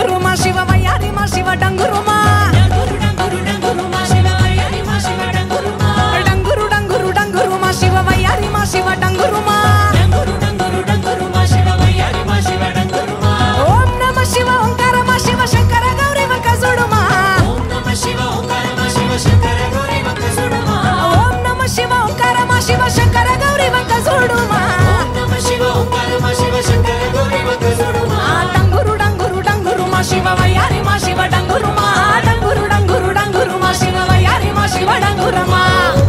డంగురు మా శివ వయ్యారి మా శివ డంగురు మా డంగురు డంగురు డంగురు మా శివ వయ్యారి మా శివ డంగురు మా డంగురు డంగురు డంగురు మా శివ వయ్యారి మా శివ డంగురు మా డంగురు డంగురు డంగురు మా శివ వయ్యారి మా శివ డంగురు మా ఓం నమ శివ ఓంకార మా శివ శంకర గౌరీ వంకసుడు మా ఓం నమ శివ ఓంకార మా శివ శంకర గౌరీ వంకసుడు మా ఓం నమ శివ ఓంకార మా శివ శంకర గౌరీ వంకసుడు మా ఓం నమ శివ ఓంకార మా శివ శంకర గౌరీ వంకసుడు మా ఆ డంగురు డంగురు డంగురు మా శివ వయ్యారి మా శివ డంగురు మా డంగురు డంగురు డంగురు మా శివ వయ్యారి మా శివ డంగురు మా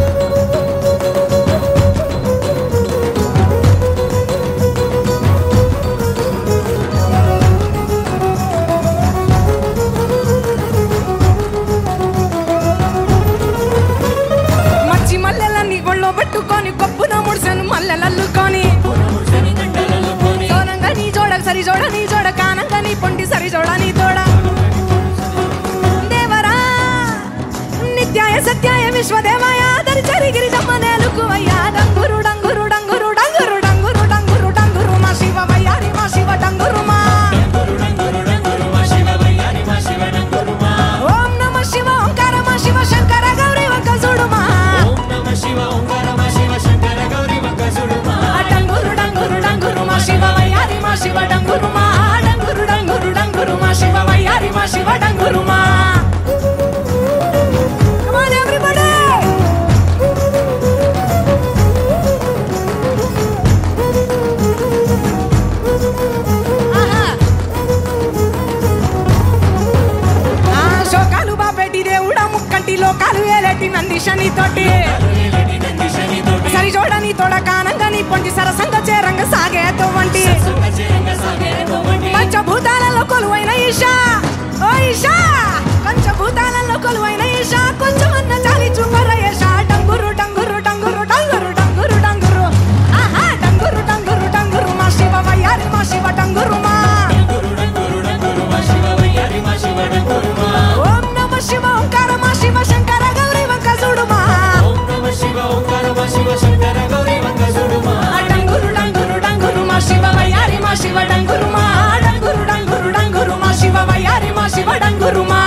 మచ్చి మల్లెలన్నీ ఒళ్ళో పెట్టుకొని కొప్పున ముడిసెను మల్లెలల్లుకొని పురముర్జని దండలలో కొని సోనంగా నీ జోడ సరి జోడ నీ జోడ కానంగా నీ పొంటి సరి జోడ నీ తోడ దేవరా నిత్యాయ సత్యాయ విశ్వదేవాయ దరి చరి గిరిజమ్మ నేలుకువయ్యా డంగురు డంగురు డంగురు డంగురు డంగురు డంగురు డంగురు మా శివ వయ్యారి మా శివ డంగురు మా డంగురు డంగురు డంగురు మా శివ వయ్యారి మా శివ డంగురు మా ఓం నమ శివ ఓంకార మా శివ శంకర గౌరీ వంకసుడు మా ఓం నమ శివ ఓంకార మా శివ శంకర గౌరీ వంకసుడు మా ఆ డంగురు డంగురు డంగురు మా శివ వయ్యారి మా శివ డంగురు మా డంగురు డంగురు డంగురు మా శివ వయ్యారి మా శివ డంగురు మా Come on everybody! ఆహా. ఆ శోకాలు బాపెట్టి దేవుడా ముక్కంటి లోకాలు ఏలేటి నంది శని తోటి ఏలటి నంది శని తోటి సరి చూడని తోడ కానంగా నీ పొంటి సరసంగ చేరంగ సాగేతో వంటి సంగ చేరంగ సాగేతో వంటి పంచభూతాలలో కొలువైన ఈశా ఓ ఈశా పంచభూతాలలో కొలువైన ఈశా కొంచెం అన్న చాలి చూపర ఈశా డంగురు డంగురు డంగురు డంగురు డంగురు డంగురు ఆహా డంగురు డంగురు డంగురు మా శివ వయ్యారి మా శివ డంగురు మా డంగురు డంగురు డంగురు మా శివ వయ్యారి మా శివ డంగురు మా ఓం నమ శివ ఓంకార మా శివ శంకర గౌరీ వంకసుడు మా ఓం నమ శివ ఓంకార మా శివ శంకర గౌరీ వంకసుడు మా ఆ డంగురు డంగురు డంగురు మా శివ వయ్యారి మా శివ డంగురు మా డంగురు డంగురు డంగురు మా శివ వయ్యారి మా శివ డంగురు మా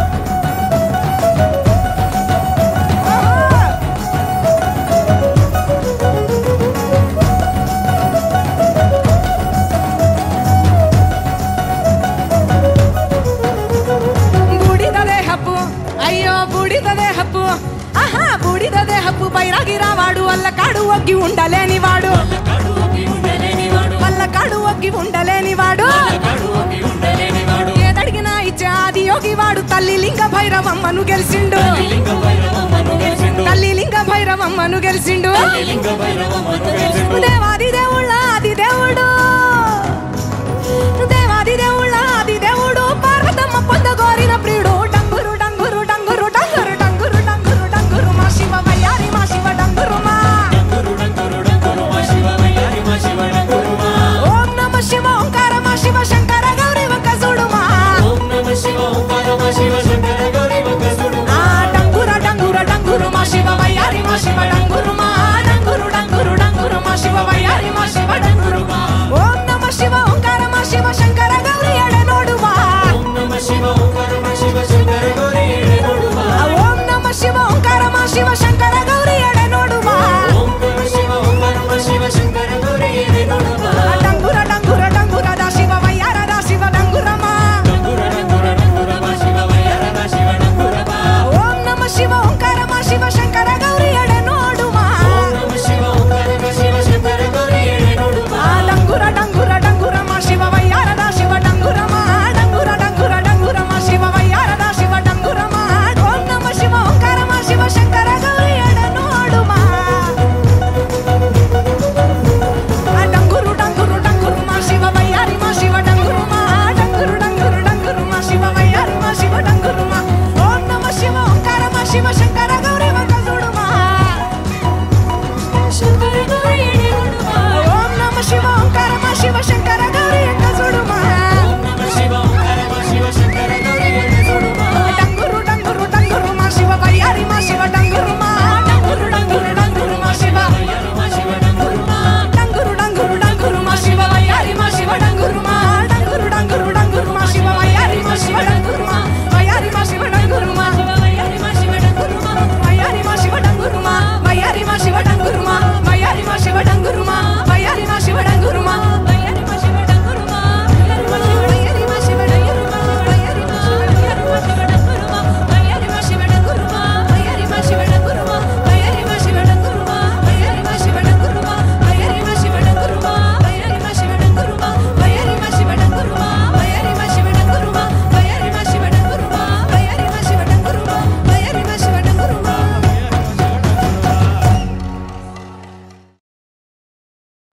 బూడిద దేహపు అయ్యో బూడిద దేహపు ఆహా బూడిద దేహపు బైరాగిరా వాడు వల్ల కాడు ఒగ్గి ఉండలేని వాడు కడు ఒకి ఉండలేని వాడు వల్ల కాడు ఒగ్గి ఉండలేని వాడు కడు ఒకి ఉండలేని వాడు ఏదడిగినా ఇచ్చే ఆది యోగి వాడు తల్లి లింగ భైరవమ్మను గెలిచిండు లింగ భైరవమ్మను గెలిచిండు తల్లి లింగ భైరవమ్మను గెలిచిండు లింగ భైరవమ్మను గెలిచిండు దేవాది దేవుళ్ళ ఆది దేవుడు